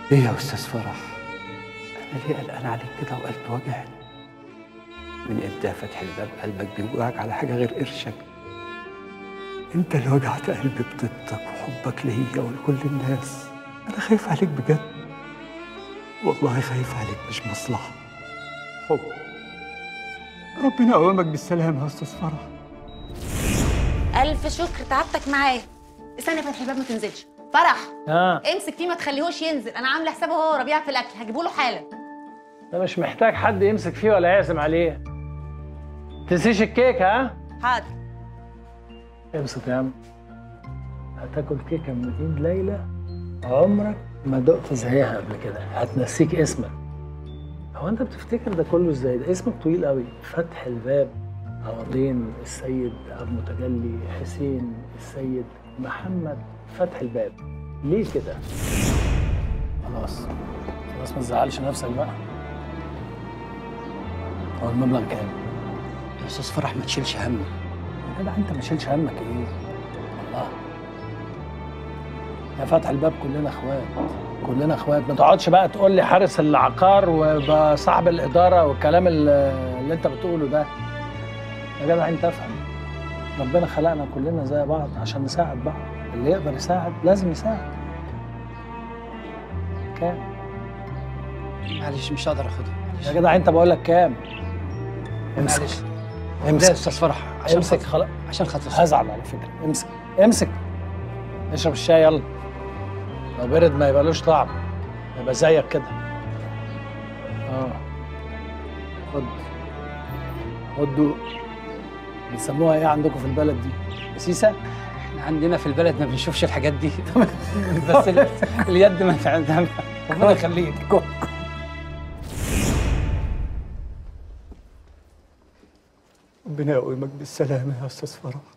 ايه يا استاذ فرح انا ليه قلقان عليك كده وقلبي وجعني من امتى يا فتح الباب قلبك بيوجعك على حاجه غير قرشك انت اللي وجعت قلبي بطيبتك وحبك ليا ولكل الناس انا خايف عليك بجد والله خايف عليك مش مصلحه حب ربنا يقومك بالسلامه يا استاذ فرح الف شكر تعبتك معاه استنى فتحي الباب ما تنزلش فرح اه امسك فيه ما تخليهوش ينزل انا عامله حسابه هو وربيع في الاكل هجيبه له حالا ده مش محتاج حد يمسك فيه ولا يعزم عليه تنسيش الكيك ها حاضر ابسط يا عم هتاكل كيكه من ايد ليلى عمرك ما دقت زيها قبل كده هتنسيك اسمك هو انت بتفتكر ده كله ازاي ده اسمك طويل قوي فتح الباب عوضين السيد ابو متجلي حسين السيد محمد فتح الباب ليه كده خلاص خلاص ما تزعلش نفسك بقى هو المبلغ كام يا استاذ فرح ما تشيلش هم يا جدع انت ما شيلش همك ايه الله يا فتح الباب كلنا اخوات كلنا اخوات ما تقعدش بقى تقول لي حارس العقار وصاحب الاداره والكلام ال- اللي انت بتقوله ده يا جدع انت افهم ربنا خلقنا كلنا زي بعض عشان نساعد بعض اللي يقدر يساعد لازم يساعد كام معلش مش هقدر اخدها يا جدع انت بقول لك كام امسك معلش لا يا امسك استاذ فرح عشان امسك خاطر خلاص عشان خاطر هزعل على فكره امسك امسك اشرب الشاي يلا لو برد ما يبقالوش طعم يبقى زيك كده اه خد خد دوق بتسموها ايه عندكم في البلد دي؟ سيسه؟ احنا عندنا في البلد ما بنشوفش الحاجات دي بس ال- اليد ما في عندها ربنا يخليك كل. ربنا يقومك بالسلامه يا استاذ فرح